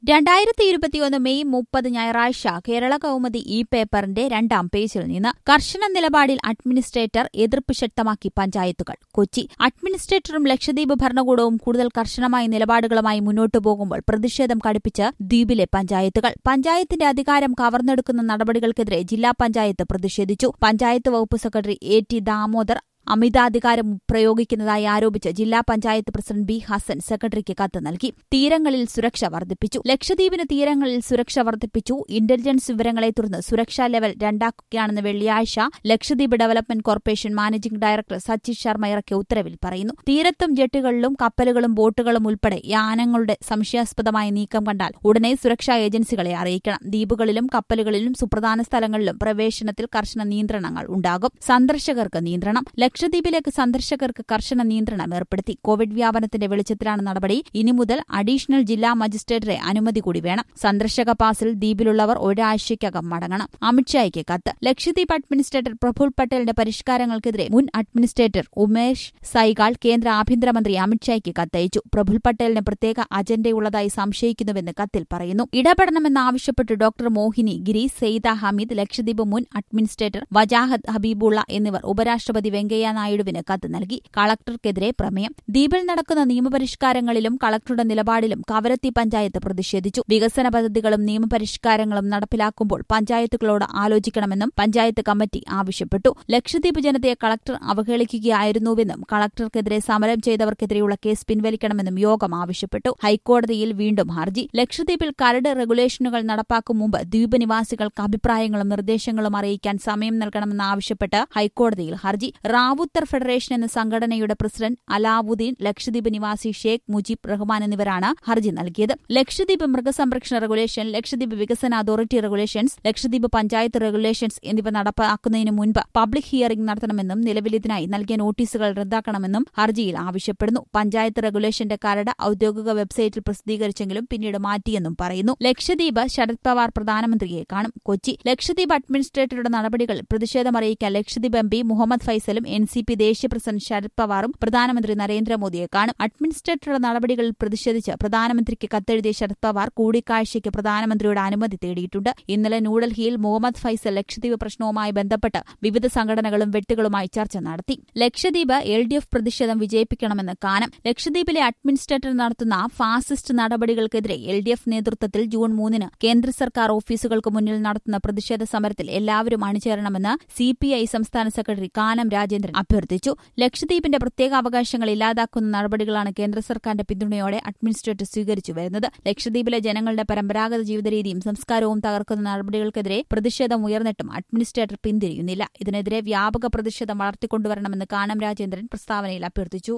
രണ്ടായിരത്തി ഇരുപത്തിയൊന്ന് മെയ് മുപ്പത് ഞായറാഴ്ച കേരള കൗമുദി ഈ പേപ്പറിന്റെ രണ്ടാം പേജിൽ നിന്ന് കർശന നിലപാടിൽ അഡ്മിനിസ്ട്രേറ്റർ എതിർപ്പ് ശക്തമാക്കി പഞ്ചായത്തുകൾ കൊച്ചി അഡ്മിനിസ്ട്രേറ്ററും ലക്ഷദ്വീപ് ഭരണകൂടവും കൂടുതൽ കർശനമായ നിലപാടുകളുമായി മുന്നോട്ടു പോകുമ്പോൾ പ്രതിഷേധം കടുപ്പിച്ച് ദ്വീപിലെ പഞ്ചായത്തുകൾ പഞ്ചായത്തിന്റെ അധികാരം കവർന്നെടുക്കുന്ന നടപടികൾക്കെതിരെ ജില്ലാ പഞ്ചായത്ത് പ്രതിഷേധിച്ചു പഞ്ചായത്ത് വകുപ്പ് സെക്രട്ടറി എ ടി ദാമോദർ അമിതാധികാരം പ്രയോഗിക്കുന്നതായി ആരോപിച്ച് ജില്ലാ പഞ്ചായത്ത് പ്രസിഡന്റ് ബി ഹസൻ സെക്രട്ടറിക്ക് കത്ത് നൽകി തീരങ്ങളിൽ സുരക്ഷ വർദ്ധിപ്പിച്ചു ലക്ഷദ്വീപിന് തീരങ്ങളിൽ സുരക്ഷ വർദ്ധിപ്പിച്ചു ഇന്റലിജൻസ് വിവരങ്ങളെ തുടർന്ന് സുരക്ഷാ ലെവൽ രണ്ടാക്കുകയാണെന്ന് വെള്ളിയാഴ്ച Lakshadweep development corporation managing director Sachit Sharma ഇറക്കിയ ഉത്തരവിൽ പറയുന്നു തീരത്തും ജെട്ടുകളിലും കപ്പലുകളും ബോട്ടുകളും ഉൾപ്പെടെ യാനങ്ങളുടെ സംശയാസ്പദമായ നീക്കം കണ്ടാൽ ഉടനെ സുരക്ഷാ ഏജൻസികളെ അറിയിക്കണം ദ്വീപുകളിലും കപ്പലുകളിലും സുപ്രധാന സ്ഥലങ്ങളിലും പ്രവേശനത്തിൽ കർശന നിയന്ത്രണങ്ങൾ ഉണ്ടാകും സന്ദർശകർക്ക് നിയന്ത്രണം ലക്ഷദ്വീപിലേക്ക് സന്ദർശകർക്ക് കർശന നിയന്ത്രണം ഏർപ്പെടുത്തി കോവിഡ് വ്യാപനത്തിന്റെ വെളിച്ചത്തിലാണ് നടപടി ഇനി മുതൽ അഡീഷണൽ ജില്ലാ മജിസ്ട്രേറ്ററെ അനുമതി കൂടി വേണം സന്ദർശക പാസിൽ ദ്വീപിലുള്ളവർ ഒരാഴ്ചയ്ക്കകം മടങ്ങണം അമിത്ഷായ്ക്ക് കത്ത് ലക്ഷദ്വീപ് അഡ്മിനിസ്ട്രേറ്റർ പ്രഫുൽ പട്ടേലിന്റെ പരിഷ്കാരങ്ങൾക്കെതിരെ മുൻ അഡ്മിനിസ്ട്രേറ്റർ ഉമേഷ് സൈഗാൾ കേന്ദ്ര ആഭ്യന്തരമന്ത്രി അമിത്ഷായ്ക്ക് കത്തയച്ചു പ്രഫുൽ പട്ടേലിന് പ്രത്യേക അജണ്ടയുള്ളതായി സംശയിക്കുന്നുവെന്ന് കത്തിൽ പറയുന്നു ഇടപെടണമെന്നാവശ്യപ്പെട്ട് ഡോക്ടർ മോഹിനി ഗിരി സെയ്ദ ഹമീദ് ലക്ഷദ്വീപ് മുൻ അഡ്മിനിസ്ട്രേറ്റർ വജാഹദ് ഹബീബുള്ള എന്നിവർ ഉപരാഷ്ട്രപതി വെങ്കയ്യ നായിഡുവിന് കത്ത് നൽകി കളക്ടർക്കെതിരെ പ്രമേയം ദ്വീപിൽ നടക്കുന്ന നിയമപരിഷ്കാരങ്ങളിലും കളക്ടറുടെ നിലപാടിലും കവരത്തി പഞ്ചായത്ത് പ്രതിഷേധിച്ചു വികസന പദ്ധതികളും നിയമപരിഷ്കാരങ്ങളും നടപ്പിലാക്കുമ്പോൾ പഞ്ചായത്തുകളോട് ആലോചിക്കണമെന്നും പഞ്ചായത്ത് കമ്മിറ്റി ആവശ്യപ്പെട്ടു ലക്ഷദ്വീപ് ജനതയെ കളക്ടർ അവഹേളിക്കുകയായിരുന്നുവെന്നും കളക്ടർക്കെതിരെ സമരം ചെയ്തവർക്കെതിരെയുള്ള കേസ് പിൻവലിക്കണമെന്നും യോഗം ആവശ്യപ്പെട്ടു ഹൈക്കോടതിയിൽ വീണ്ടും ഹർജി ലക്ഷദ്വീപിൽ കരട് റെഗുലേഷനുകൾ നടപ്പാക്കും മുമ്പ് ദ്വീപ് നിവാസികൾക്ക് അഭിപ്രായങ്ങളും നിർദ്ദേശങ്ങളും അറിയിക്കാൻ സമയം നൽകണമെന്നാവശ്യപ്പെട്ട് ഹൈക്കോടതിയിൽ ഹർജി റാവുത്തർ ഫെഡറേഷൻ എന്ന സംഘടനയുടെ പ്രസിഡന്റ് അലാവുദ്ദീൻ ലക്ഷദ്വീപ് നിവാസി ഷേഖ് മുജീബ് റഹ്മാൻ എന്നിവരാണ് ഹർജി നൽകിയത് ലക്ഷദ്വീപ് മൃഗസംരക്ഷണ റെഗുലേഷൻ ലക്ഷദ്വീപ് വികസന authority regulations Lakshadweep panchayat regulations എന്നിവ നടപ്പാക്കുന്നതിന് മുൻപ് പബ്ലിക് ഹിയറിംഗ് നടത്തണമെന്നും നിലവിൽ ഇതിനായി നൽകിയ നോട്ടീസുകൾ റദ്ദാക്കണമെന്നും ഹർജിയിൽ ആവശ്യപ്പെടുന്നു പഞ്ചായത്ത് റെഗുലേഷന്റെ കരട് ഔദ്യോഗിക വെബ്സൈറ്റിൽ പ്രസിദ്ധീകരിച്ചെങ്കിലും പിന്നീട് മാറ്റിയെന്നും പറയുന്നു ലക്ഷദ്വീപ് ശരത് പവാർ പ്രധാനമന്ത്രിയെ കാണും കൊച്ചി ലക്ഷദ്വീപ് അഡ്മിനിസ്ട്രേറ്ററുടെ നടപടികൾ പ്രതിഷേധമറിയിക്കാൻ ലക്ഷദ്വീപ് എം പി മുഹമ്മദ് ഫൈസലും എൻ സി പി ദേശീയ പ്രസിഡന്റ് ശരത് പവാറും പ്രധാനമന്ത്രി നരേന്ദ്രമോദിയെ കാണും അഡ്മിനിസ്ട്രേറ്ററുടെ നടപടികളിൽ പ്രതിഷേധിച്ച് പ്രധാനമന്ത്രിക്ക് കത്തെഴുതിയ ശരത് പവാർ കൂടിക്കാഴ്ചയ്ക്ക് പ്രധാനമന്ത്രിയുടെ അനുമതി തേടിയിട്ടുണ്ട് ഇന്നലെ ന്യൂഡൽഹിയിൽ മുഹമ്മദ് ഫൈസൽ ലക്ഷദ്വീപ് പ്രശ്നവുമായി ബന്ധപ്പെട്ട് വിവിധ സംഘടനകളും വ്യക്തികളുമായി ചർച്ച നടത്തി ലക്ഷദ്വീപ് എൽ ഡി എഫ് പ്രതിഷേധം വിജയിപ്പിക്കണമെന്ന് കാനം ലക്ഷദ്വീപിലെ അഡ്മിനിസ്ട്രേറ്റർ നടത്തുന്ന ഫാസിസ്റ്റ് നടപടികൾക്കെതിരെ എൽ ഡി എഫ് നേതൃത്വത്തിൽ ജൂൺ മൂന്നിന് കേന്ദ്ര സർക്കാർ ഓഫീസുകൾക്ക് മുന്നിൽ നടത്തുന്ന പ്രതിഷേധ സമരത്തിൽ എല്ലാവരും അണിചേരണമെന്ന് സി പി ഐ സംസ്ഥാന സെക്രട്ടറി കാനം രാജേന്ദ്രൻ അഭ്യർത്ഥിച്ചു ലക്ഷദ്വീപിന്റെ പ്രത്യേക അവകാശങ്ങൾ ഇല്ലാതാക്കുന്ന നടപടികളാണ് കേന്ദ്ര സർക്കാരിന്റെ പിന്തുണയോടെ അഡ്മിനിസ്ട്രേറ്റർ സ്വീകരിച്ചു വരുന്നത് ലക്ഷദ്വീപിലെ ജനങ്ങളുടെ പരമ്പരാഗത ജീവിതരീതിയും സംസ്കാരവും തകർക്കുന്ന നടപടികൾക്കെതിരെ പ്രതിഷേധം ഉയർന്നിട്ടും അഡ്മിനിസ്ട്രേറ്റർ പിന്തിരിയുന്നില്ല ഇതിനെതിരെ വ്യാപക പ്രതിഷേധം വളർത്തിക്കൊണ്ടുവരണമെന്ന് കാനം രാജേന്ദ്രൻ പ്രസ്താവനയിൽ അഭ്യർത്ഥിച്ചു